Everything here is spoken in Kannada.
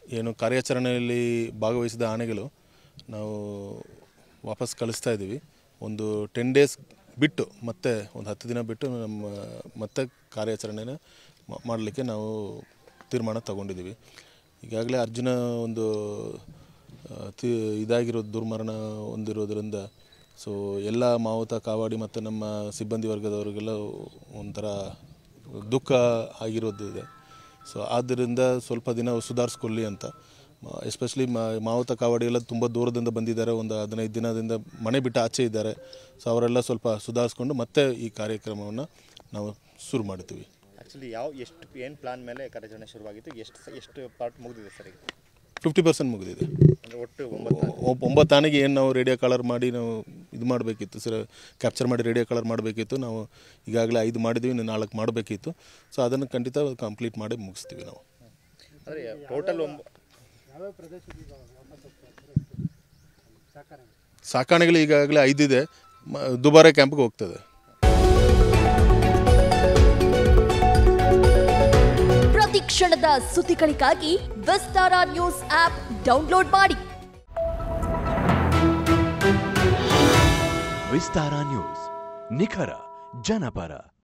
ಏನು ಕಾರ್ಯಾಚರಣೆಯಲ್ಲಿ ಭಾಗವಹಿಸಿದ ಆನೆಗಳು ನಾವು ವಾಪಸ್ ಕಳಿಸ್ತಾ ಇದ್ದೀವಿ ಒಂದು ಟೆನ್ ಡೇಸ್ ಬಿಟ್ಟು ಮತ್ತೆ ಒಂದು ಹತ್ತು ದಿನ ಬಿಟ್ಟು ನಮ್ಮ ಮತ್ತೆ ಕಾರ್ಯಾಚರಣೆನ ಮಾ- ಮಾಡಲಿಕ್ಕೆ ನಾವು ತೀರ್ಮಾನ ತಗೊಂಡಿದ್ದೀವಿ ಈಗಾಗಲೇ ಅರ್ಜುನ ಒಂದು ಆ, ತಿ ಇದಾಗಿರೋದು ದುರ್ಮರಣ ಹೊಂದಿರೋದ್ರಿಂದ ಸೊ ಎಲ್ಲ ಮಾವುತ ಕಾವಾಡಿ ಮತ್ತು ನಮ್ಮ ಸಿಬ್ಬಂದಿ ವರ್ಗದವರಿಗೆಲ್ಲ ಒಂಥರ ದುಃಖ ಆಗಿರೋದು ಇದೆ ಸೊ ಆದ್ದರಿಂದ ಸ್ವಲ್ಪ ದಿನ ಸುಧಾರಿಸ್ಕೊಳ್ಳಿ ಅಂತ ಎಸ್ಪೆಷಲಿ ಮಾವುತ ಕಾವಾಡಿ ಎಲ್ಲ ತುಂಬ ದೂರದಿಂದ ಬಂದಿದ್ದಾರೆ ಒಂದು ಹದಿನೈದು ದಿನದಿಂದ ಮನೆ ಬಿಟ್ಟು ಆಚೆ ಇದ್ದಾರೆ ಸೊ ಅವರೆಲ್ಲ ಸ್ವಲ್ಪ ಸುಧಾರಿಸ್ಕೊಂಡು ಮತ್ತೆ ಈ ಕಾರ್ಯಕ್ರಮವನ್ನು ನಾವು ಶುರು ಮಾಡ್ತೀವಿ ಆ್ಯಕ್ಚುಲಿ ಯಾವ ಎಷ್ಟು ಏನು ಪ್ಲಾನ್ ಮೇಲೆ ಕಾರ್ಯಾಚರಣೆ ಶುರುವಾಗಿತ್ತು ಎಷ್ಟು ಸ- ಎಷ್ಟು ಪಾರ್ಟ್ ಮುಗಿದಿದೆ ಸರ್ ಈಗ ಫಿಫ್ಟಿ ಪರ್ಸೆಂಟ್ ಮುಗಿದಿದೆ ಅಂದರೆ ಒಟ್ಟು ಒಂಬತ್ತು ಒಬ್ಬ- ಒಂಬತ್ತು ಆನೆಗೆ ಏನು ನಾವು ರೇಡಿಯೋ ಕಲರ್ ಮಾಡಿ ನಾವು ಇದು ಮಾಡಬೇಕಿತ್ತು ಸರ್ ಕ್ಯಾಪ್ಚರ್ ಮಾಡಿ ರೇಡಿಯೋ ಕಲರ್ ಮಾಡಬೇಕಿತ್ತು ನಾವು ಈಗಾಗಲೇ ಐದು ಮಾಡಿದ್ವಿ ಇನ್ನು ನಾಲ್ಕು ಮಾಡಬೇಕಿತ್ತು ಸೊ ಅದನ್ನು ಖಂಡಿತ ಕಂಪ್ಲೀಟ್ ಮಾಡಿ ಮುಗಿಸ್ತೀವಿ ನಾವು ಅಂದರೆ ಟೋಟಲ್ ಒಂಬ ಸಾಕಾಣೆಗಳು ಈಗಾಗಲೇ ಐದಿದೆ ಮ- ದುಬಾರೆ ಕ್ಯಾಂಪ್ಗೆ ಹೋಗ್ತದೆ ಪ್ರತಿ ಕ್ಷಣದ ಸುದ್ದಿಗಳಿಗಾಗಿ ವಿಸ್ತಾರ ನ್ಯೂಸ್ ಆಪ್ ಡೌನ್ಲೋಡ್ ಮಾಡಿ ವಿಸ್ತಾರ ನ್ಯೂಸ್ ನಿಖರ ಜನಪರ